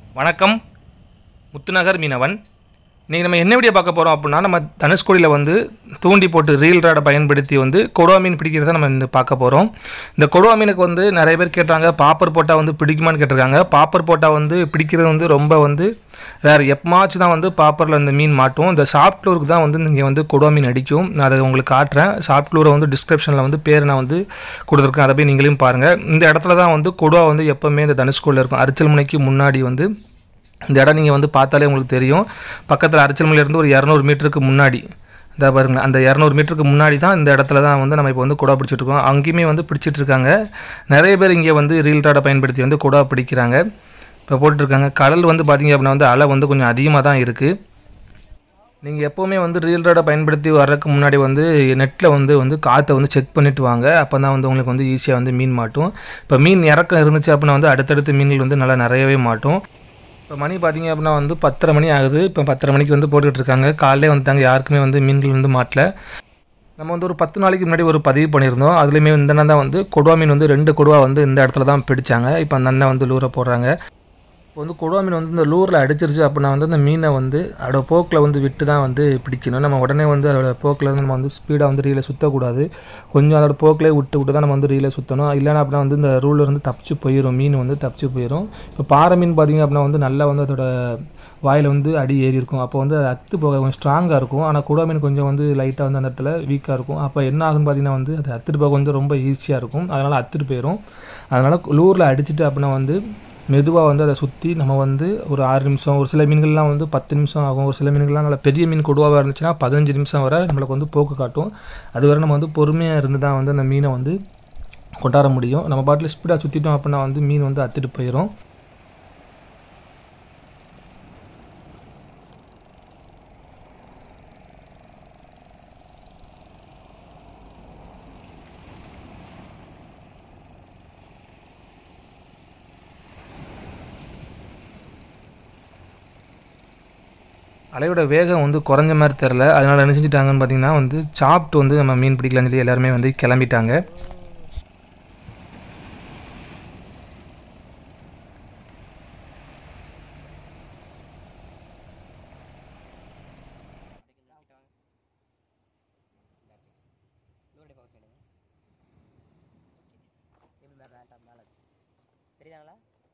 வணக்கம் முத்துநகர் மீனவன் இன்றைக்கி நம்ம என்ன வீடியோ பார்க்க போகிறோம் அப்படின்னா நம்ம தனுஷ்கோடியில் வந்து தூண்டி போட்டு ரீல் ராடை பயன்படுத்தி வந்து கொடுவா மீன் பிடிக்கிறத நம்ம இந்த பார்க்க போகிறோம் இந்த கொடுவா மீனுக்கு வந்து நிறைய பேர் கேட்டாங்க பாப்பர் போட்டால் வந்து பிடிக்குமான்னு கேட்டிருக்காங்க பாப்பர் போட்டால் வந்து பிடிக்கிறது வந்து ரொம்ப வந்து வேறு எப்பமாச்சும் தான் வந்து பாப்பரில் இந்த மீன் மாட்டும் இந்த சாஃப்ட் லூருக்கு தான் வந்து இங்கே வந்து கொடுவா மீன் அடிக்கும் நான் அதை உங்களுக்கு காட்டுறேன் சாஃப்ட் லூரை வந்து டிஸ்கிரிப்ஷனில் வந்து பேர் நான் வந்து கொடுத்துருக்கேன் அதை போய் நீங்களும் பாருங்கள் இந்த இடத்துல தான் வந்து கொடுவா வந்து எப்போவுமே இந்த தனுஷ்கோடியில் இருக்கும் அரிச்சல் முனைக்கு முன்னாடி வந்து இந்த இடம் நீங்கள் வந்து பார்த்தாலே உங்களுக்கு தெரியும் பக்கத்தில் அரிச்சல்மலையிலேருந்து ஒரு இரநூறு மீட்டருக்கு முன்னாடி இதாக பாருங்க அந்த இரநூறு மீட்டருக்கு முன்னாடி தான் இந்த இடத்துல தான் வந்து நம்ம இப்போ வந்து குடா பிடிச்சிட்டு இருக்கோம் அங்கேயுமே வந்து பிடிச்சிட்டு இருக்காங்க நிறைய பேர் இங்கே வந்து ரீல் ராடை பயன்படுத்தி வந்து குடா பிடிக்கிறாங்க இப்போ போட்டுருக்காங்க கடல் வந்து பார்த்தீங்க அப்படின்னா வந்து அலை வந்து கொஞ்சம் அதிகமாக தான் இருக்குது நீங்கள் எப்போவுமே வந்து ரீல் ராடை பயன்படுத்தி வர்றதுக்கு முன்னாடி வந்து நெட்டில் வந்து வந்து காற்றை வந்து செக் பண்ணிட்டு வாங்க அப்போ தான் வந்து உங்களுக்கு வந்து ஈஸியாக வந்து மீன் மாட்டும் இப்போ மீன் இறக்கம் இருந்துச்சு அப்படின்னா வந்து அடுத்தடுத்து மீன்கள் வந்து நல்லா நிறையவே மாட்டும் இப்போ மணி பார்த்தீங்க அப்படின்னா வந்து பத்தரை மணி ஆகுது இப்போ பத்தரை மணிக்கு வந்து போட்டுக்கிட்டு இருக்காங்க காலையிலே வந்துட்டாங்க யாருக்குமே வந்து மீன்கள் வந்து மாட்டல நம்ம வந்து ஒரு பத்து நாளைக்கு முன்னாடி ஒரு பதிவு பண்ணியிருந்தோம் அதுலேயுமே இந்த அண்ணன் தான் வந்து கொடுவா மீன் வந்து ரெண்டு கொடுவா வந்து இந்த இடத்துல தான் பிடிச்சாங்க இப்போ அந்த அண்ணன் வந்து லூரை போடுறாங்க இப்போ வந்து கொடுவா மீன் வந்து இந்த லூரில் அடிச்சிருச்சு அப்படின்னா வந்து அந்த மீனை வந்து அதோட போக்கில் வந்து விட்டு தான் வந்து பிடிக்கணும் நம்ம உடனே வந்து அதோட போக்கில் வந்து நம்ம வந்து ஸ்பீடாக வந்து ரீலை சுற்றக்கூடாது கொஞ்சம் அதோட போக்கிலே விட்டு விட்டு தான் நம்ம வந்து ரீலை சுற்றணும் இல்லைன்னா அப்படின்னா வந்து இந்த ரூலில் இருந்து தப்பிச்சு போயிடும் மீன் வந்து தப்பிச்சு போயிடும் இப்போ பாறை மீன் பார்த்திங்க அப்படின்னா வந்து நல்லா வந்து அதோட வாயில் வந்து அடி ஏறி இருக்கும் அப்போ வந்து அது அத்து போக கொஞ்சம் ஸ்ட்ராங்காக இருக்கும் ஆனால் குடா மீன் கொஞ்சம் வந்து லைட்டாக வந்து அந்த இடத்துல வீக்காக இருக்கும் அப்போ என்ன ஆகுன்னு பார்த்தீங்கன்னா வந்து அது அத்துட்டு போக வந்து ரொம்ப ஈஸியாக இருக்கும் அதனால் அத்துட்டு போயிடும் அதனால் லூரில் அடிச்சுட்டு அப்படின்னா வந்து மெதுவாக வந்து அதை சுற்றி நம்ம வந்து ஒரு ஆறு நிமிஷம் ஒரு சில மீன்கள்லாம் வந்து பத்து நிமிஷம் ஆகும் ஒரு சில மீன்கள்லாம் நல்லா பெரிய மீன் கொடுவாக இருந்துச்சுன்னா பதினஞ்சு நிமிஷம் வரை நம்மளுக்கு வந்து போக்கு காட்டும் அது வரை நம்ம வந்து பொறுமையாக இருந்து தான் வந்து அந்த மீனை வந்து கொண்டாட முடியும் நம்ம பாட்டில் ஸ்பீடாக சுற்றிட்டோம் அப்படின்னா வந்து மீன் வந்து அத்துட்டு போயிடும் அலையோட வேகம் வந்து குறைஞ்ச மாதிரி தெரில அதனால் என்ன செஞ்சுட்டாங்கன்னு பார்த்தீங்கன்னா வந்து சாப்பிட்டு வந்து நம்ம மீன் பிடிக்கலாம்னு சொல்லி எல்லாருமே வந்து கிளம்பிட்டாங்க எப்படி மேலே வேண்டாம் மேலே தெரியுதாங்களா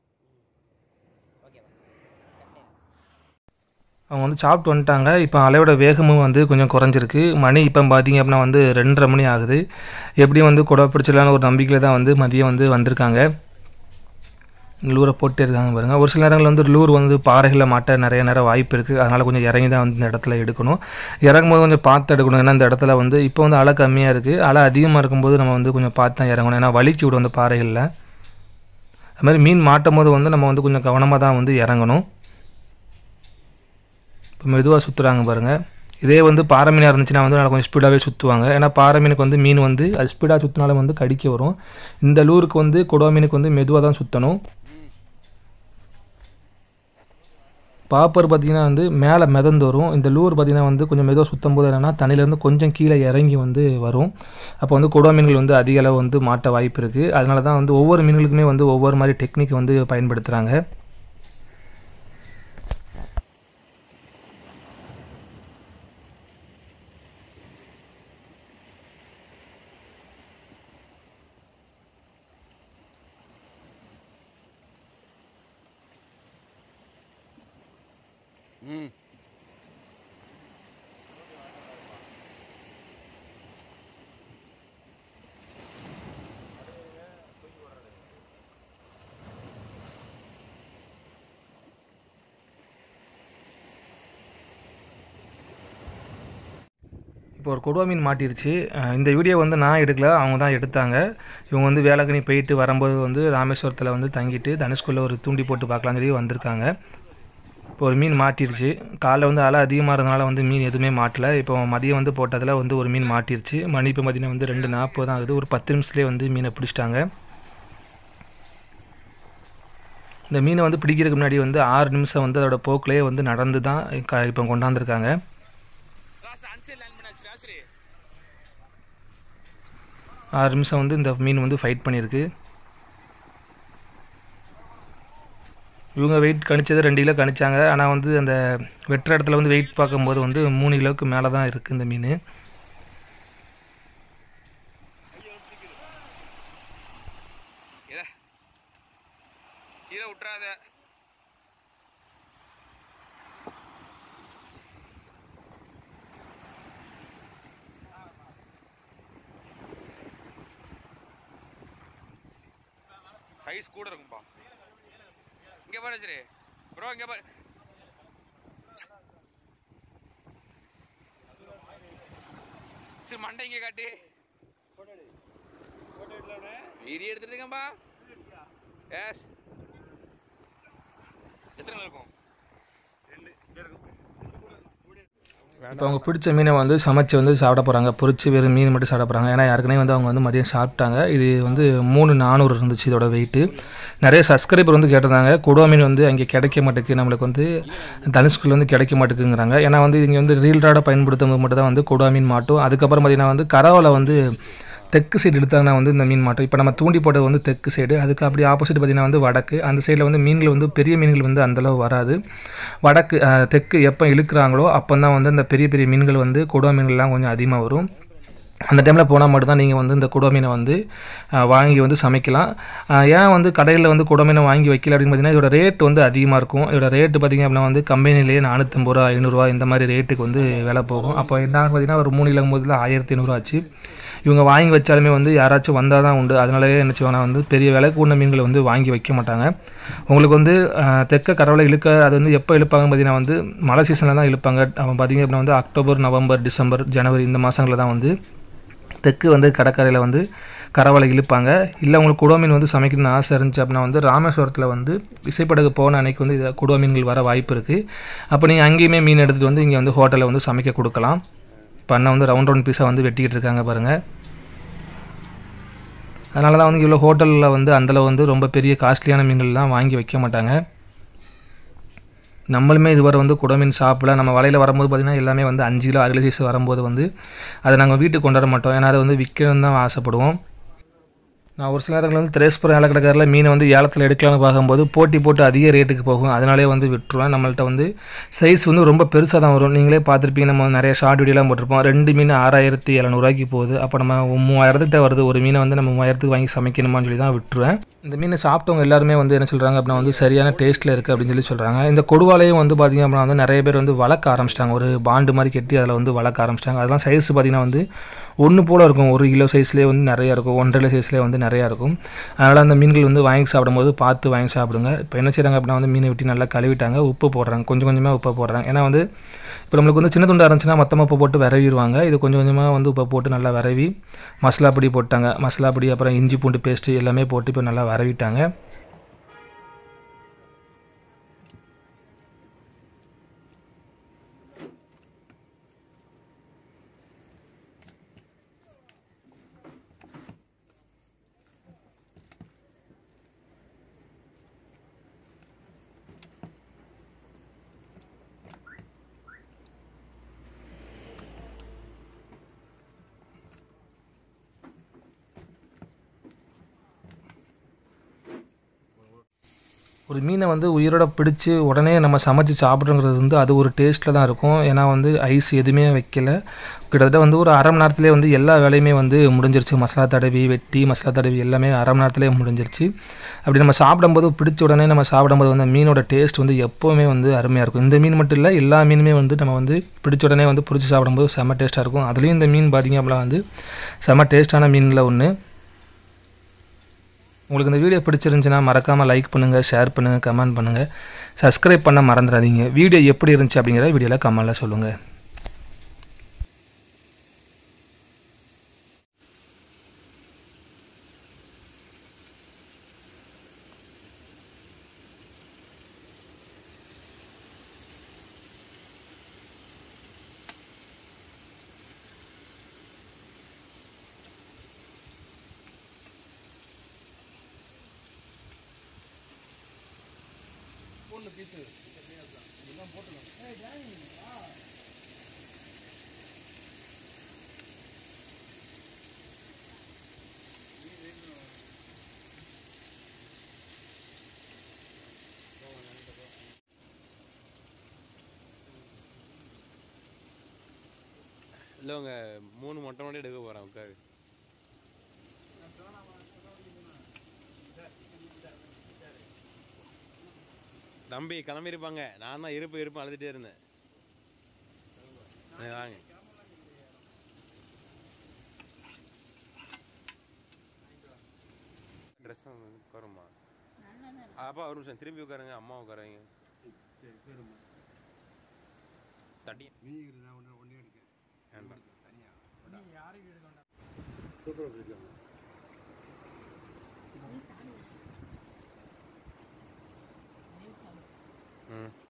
ஓகேவா கரெக்டாக அவங்க வந்து சாப்பிட்டு வந்துட்டாங்க இப்போ அலையோட வேகமும் வந்து கொஞ்சம் குறைஞ்சிருக்கு மணி இப்போ பார்த்தீங்க அப்படின்னா வந்து ரெண்டரை மணி ஆகுது எப்படியும் வந்து குடை பிடிச்சிடலான்னு ஒரு நம்பிக்கையில் தான் வந்து மதியம் வந்து வந்திருக்காங்க லூரை போட்டே இருக்காங்க பாருங்கள் ஒரு சில நேரங்களில் வந்து லூர் வந்து பாறைகளில் மாட்ட நிறைய நேரம் வாய்ப்பு இருக்குது அதனால் கொஞ்சம் இறங்கி தான் வந்து இந்த இடத்துல எடுக்கணும் இறங்கும் போது கொஞ்சம் பார்த்து எடுக்கணும் ஏன்னா இந்த இடத்துல வந்து இப்போ வந்து அலை கம்மியாக இருக்குது அலை அதிகமாக இருக்கும்போது நம்ம வந்து கொஞ்சம் பார்த்து தான் இறங்கணும் ஏன்னா வலிக்கி விடும் அந்த பாறைகளில் அது மாதிரி மீன் மாட்டும் போது வந்து நம்ம வந்து கொஞ்சம் கவனமாக தான் வந்து இறங்கணும் இப்போ மெதுவாக சுற்றுறாங்க பாருங்கள் இதே வந்து பாறை மீனாக இருந்துச்சுன்னா வந்து நல்லா கொஞ்சம் ஸ்பீடாகவே சுற்றுவாங்க ஏன்னா பாறை மீனுக்கு வந்து மீன் வந்து அது ஸ்பீடாக சுற்றினாலும் வந்து கடிக்க வரும் இந்த லூருக்கு வந்து கொடுவா மீனுக்கு வந்து மெதுவாக தான் சுற்றணும் பாப்பர் பார்த்திங்கன்னா வந்து மேலே மிதந்து வரும் இந்த லூர் பார்த்திங்கன்னா வந்து கொஞ்சம் மெதுவாக சுற்றும் போது என்னென்னா தண்ணியிலேருந்து கொஞ்சம் கீழே இறங்கி வந்து வரும் அப்போ வந்து கொடுவா மீன்கள் வந்து அதிக அளவு வந்து மாட்ட வாய்ப்பு இருக்குது அதனால தான் வந்து ஒவ்வொரு மீன்களுக்குமே வந்து ஒவ்வொரு மாதிரி டெக்னிக் வந்து பயன்படுத்துகிறாங்க இப்போ ஒரு கொடுவா மீன் மாட்டிருச்சு அஹ் இந்த வீடியோ வந்து நான் எடுக்கல அவங்க தான் எடுத்தாங்க இவங்க வந்து வேளாங்கண்ணி போயிட்டு வரும்போது வந்து ராமேஸ்வரத்தில் வந்து தங்கிட்டு தனுஷ்குள்ளே ஒரு தூண்டி போட்டு பார்க்கலாம்னு சொல்லி வந்திருக்காங்க இப்போ ஒரு மீன் மாட்டிருச்சு காலைல வந்து அலை அதிகமாக இருந்தனால வந்து மீன் எதுவுமே மாட்டல இப்போ மதியம் வந்து போட்டதில் வந்து ஒரு மீன் மாட்டிருச்சு மணி இப்போ பார்த்தீங்கன்னா வந்து ரெண்டு நாற்பது தான் ஆகுது ஒரு பத்து நிமிஷத்துலேயே வந்து மீனை பிடிச்சிட்டாங்க இந்த மீனை வந்து பிடிக்கிறதுக்கு முன்னாடி வந்து ஆறு நிமிஷம் வந்து அதோட போக்கிலே வந்து நடந்து தான் க- இப்போ கொண்டாந்துருக்காங்க ஆறு நிமிஷம் வந்து இந்த மீன் வந்து ஃபைட் பண்ணியிருக்கு இவங்க வெயிட் கணிச்சது ரெண்டு கிலோ கணிச்சாங்க ஆனால் வந்து அந்த வெட்டுற இடத்துல வந்து வெயிட் பார்க்கும்போது வந்து மூணு கிலோவுக்கு மேலே தான் இருக்குது இந்த மீன் கீழே விட்டுறாத சைஸ் கூட இருக்கும்பா இங்க பாரு சரி ப்ரோ இங்க பாரு சரி மண்டை இங்க காட்டி வீடியோ எடுத்துட்டு இருக்கேன்பா எஸ் எத்தனை இருக்கும் இப்போ அவங்க பிடிச்ச மீனை வந்து சமைச்சு வந்து சாப்பிட போகிறாங்க பொரிச்சு வெறும் மீன் மட்டும் சாப்பிட போகிறாங்க ஏன்னா ஏற்கனவே வந்து அவங்க வந்து மதியம் சாப்பிட்டாங்க இது வந்து மூணு நானூறு இருந்துச்சு இதோட வெயிட்டு நிறைய சப்ஸ்கிரைபர் வந்து கேட்டிருந்தாங்க கொடுவா மீன் வந்து அங்கே கிடைக்க மாட்டேங்குது நம்மளுக்கு வந்து தனுஷ்குள்ள வந்து கிடைக்க மாட்டேங்குங்கிறாங்க ஏன்னா வந்து இங்கே வந்து ரீல் ராடை பயன்படுத்தும் போது மட்டும் தான் வந்து கொடுவா மீன் மாட்டும் அதுக்கப்புறம் பார்த்தீங்கன்னா வந்து கரவலை வந்து தெற்கு சைடு இழுத்தாங்கன்னா வந்து இந்த மீன் மாட்டோம் இப்போ நம்ம தூண்டி போட்டது வந்து தெற்கு சைடு அதுக்கு அப்படி ஆப்போசிட் பார்த்தீங்கன்னா வந்து வடக்கு அந்த சைடில் வந்து மீன்கள் வந்து பெரிய மீன்கள் வந்து அந்தளவு வராது வடக்கு அஹ், தெற்கு எப்போ இழுக்கிறாங்களோ அப்போ தான் வந்து இந்த பெரிய பெரிய மீன்கள் வந்து கொடுவா மீன்கள்லாம் கொஞ்சம் அதிகமாக வரும் அந்த டைமில் போனால் மட்டும்தான் நீங்கள் வந்து இந்த குடா மீனை வந்து அஹ், வாங்கி வந்து சமைக்கலாம் அஹ், ஏன் வந்து கடையில் வந்து குடா மீனை வாங்கி வைக்கல அப்படின்னு பார்த்தீங்கன்னா இதோட ரேட் வந்து அதிகமாக இருக்கும் இதோட ரேட்டு பார்த்தீங்க அப்படின்னா வந்து கம்பெனிலேயே நானூற்றம்பது ரூபா ஐநூறுரூவா இந்த மாதிரி ரேட்டுக்கு வந்து விலை போகும் அப்போ என்ன பார்த்தீங்கன்னா ஒரு மூணு இலங்கும் போதில் ஆயிரத்தி ஐநூறுரூவா ஆச்சு இவங்க வாங்கி வச்சாலுமே வந்து யாராச்சும் வந்தால் தான் உண்டு அதனாலேயே என்ன செய்வாங்கன்னா வந்து பெரிய விலை கூடின மீன்களை வந்து வாங்கி வைக்க மாட்டாங்க உங்களுக்கு வந்து அஹ், தெற்க கடவுளை இழுக்க அது வந்து எப்போ இழுப்பாங்க பார்த்தீங்கன்னா வந்து மழை சீசனில் தான் இழுப்பாங்க அவன் பார்த்தீங்க அப்படின்னா வந்து அக்டோபர் நவம்பர் டிசம்பர் ஜனவரி இந்த மாதங்களில் தான் வந்து தெற்கு வந்து கடற்கரையில் வந்து கரவலை இழுப்பாங்க இல்லை உங்களுக்கு குடோ மீன் வந்து சமைக்கணும்னு ஆசை இருந்துச்சு அப்படின்னா வந்து ராமேஸ்வரத்தில் வந்து விசைப்படகு போன அன்னைக்கு வந்து இதை குடோ மீன்கள் வர வாய்ப்பு இருக்குது அப்போ நீங்கள் அங்கேயுமே மீன் எடுத்துகிட்டு வந்து இங்கே வந்து ஹோட்டலில் வந்து சமைக்க கொடுக்கலாம் இப்போ அண்ணா வந்து ரவுண்ட் ரவுண்ட் பீஸாக வந்து வெட்டிக்கிட்டு இருக்காங்க பாருங்கள் அதனால தான் வந்து இவ்வளோ ஹோட்டலில் வந்து அந்தளவு வந்து ரொம்ப பெரிய காஸ்ட்லியான மீன்கள்லாம் வாங்கி வைக்க மாட்டாங்க நம்மளுமே இதுவரை வந்து குடமீன் சாப்பிடல நம்ம வலையில் வரும்போது பார்த்திங்கன்னா எல்லாமே வந்து அஞ்சு கிலோ ஆறு கிலோ சைஸ் வரும்போது வந்து அதை நாங்கள் வீட்டுக்கு கொண்டாட மாட்டோம் ஏன்னா அதை வந்து விற்கணும்னு தான் ஆசைப்படுவோம் நான் ஒரு சில நேரங்களில் வந்து திரேஸ்புரம் ஏலக்கடக்காரில் மீனை வந்து ஏலத்தில் எடுக்கலாம்னு பார்க்கும்போது போட்டி போட்டு அதிக ரேட்டுக்கு போகும் அதனாலே வந்து விட்டுருவேன் நம்மள்ட்ட வந்து சைஸ் வந்து ரொம்ப பெருசாக தான் வரும் நீங்களே பார்த்துருப்பீங்க நம்ம நிறைய ஷார்ட் வீடியோலாம் போட்டிருப்போம் ரெண்டு மீன் ஆறாயிரத்தி எழுநூறுவாய்க்கு போகுது அப்போ நம்ம மூவாயிரத்துக்கிட்ட வருது ஒரு மீனை வந்து நம்ம மூவாயிரத்துக்கு வாங்கி சமைக்கணுமான்னு சொல்லி தான் விட்டுருவேன் இந்த மீனை சாப்பிட்டவங்க எல்லாருமே வந்து என்ன சொல்கிறாங்க அப்படின்னா வந்து சரியான டேஸ்ட்டில் இருக்குது அப்படின்னு சொல்லி சொல்கிறாங்க இந்த கொடுவாலையும் வந்து பார்த்திங்க அப்படின்னா வந்து நிறைய பேர் வந்து வளர்க்க ஆரம்பிச்சிட்டாங்க ஒரு பாண்டு மாதிரி கட்டி அதில் வந்து வளர்க்க ஆரம்பிச்சிட்டாங்க அதெல்லாம் சைஸ் பார்த்திங்கன்னா வந்து ஒன்று போல் இருக்கும் ஒரு கிலோ சைஸ்லேயே வந்து நிறையா இருக்கும் ஒன்றரை கிலோ சைஸ்லேயே வந்து நிறையா இருக்கும் அதனால் அந்த மீன்கள் வந்து வாங்கி சாப்பிடும்போது பார்த்து வாங்கி சாப்பிடுங்க இப்போ என்ன செய்கிறாங்க அப்படின்னா வந்து மீனை வெட்டி நல்லா கழுவிட்டாங்க உப்பு போடுறாங்க கொஞ்சம் கொஞ்சமாக உப்பு போடுறாங்க ஏன்னா வந்து இப்போ நம்மளுக்கு வந்து சின்ன துண்டாக இருந்துச்சுன்னா மொத்தமாக உப்பு போட்டு விரவிடுவாங்க இது கொஞ்சம் கொஞ்சமாக வந்து உப்பை போட்டு நல்லா விரவி மசாலா பொடி போட்டாங்க மசாலா பொடி அப்புறம் இஞ்சி பூண்டு பேஸ்ட்டு எல்லாமே போட்டு இப்போ நல்லா விரவிட்டாங்க ஒரு மீனை வந்து உயிரோட பிடிச்சி உடனே நம்ம சமைச்சு சாப்பிட்றோங்கிறது வந்து அது ஒரு டேஸ்ட்டில் தான் இருக்கும் ஏன்னா வந்து ஐஸ் எதுவுமே வைக்கல கிட்டத்தட்ட வந்து ஒரு அரை மணி நேரத்துலேயே வந்து எல்லா வேலையுமே வந்து முடிஞ்சிருச்சு மசாலா தடவி வெட்டி மசாலா தடவி எல்லாமே அரை மணி நேரத்துலேயே முடிஞ்சிருச்சு அப்படி நம்ம சாப்பிடும்போது பிடிச்ச உடனே நம்ம சாப்பிடும்போது வந்து மீனோட டேஸ்ட் வந்து எப்போவுமே வந்து அருமையாக இருக்கும் இந்த மீன் மட்டும் இல்லை எல்லா மீனுமே வந்து நம்ம வந்து பிடிச்ச உடனே வந்து பிடிச்சி சாப்பிடும்போது செம்ம டேஸ்ட்டாக இருக்கும் அதுலேயும் இந்த மீன் பார்த்திங்க அப்படின்னா வந்து செம்ம டேஸ்ட்டான மீனில் ஒன்று உங்களுக்கு இந்த வீடியோ பிடிச்சிருந்துச்சுன்னா மறக்காமல் லைக் பண்ணுங்கள் ஷேர் பண்ணுங்கள் கமெண்ட் பண்ணுங்கள் சப்ஸ்கிரைப் பண்ண மறந்துடாதீங்க வீடியோ எப்படி இருந்துச்சு அப்படிங்கிற வீடியோவில் கமெண்டில் சொல்லுங்கள் இல்லை உங்க மூணு மொட்டை மட்டும் எடுக்க போகிறேன் உட்காரு தம்பி கிளம்பியிருப்பாங்க நான் தான் இருப்பு இருப்பு அழுதுகிட்டே இருந்தேன் ஆ, வாங்க ட்ரெஸ் உட்காருமா அப்பா ஒரு நிமிஷம் திரும்பி உட்காருங்க அம்மா உட்காருங்க தட்டி நீ நான் ஒன்று ஒன்றே எடுக்கேன் வேண்டாம் தனியாக சூப்பராக பிடிக்கும் ம்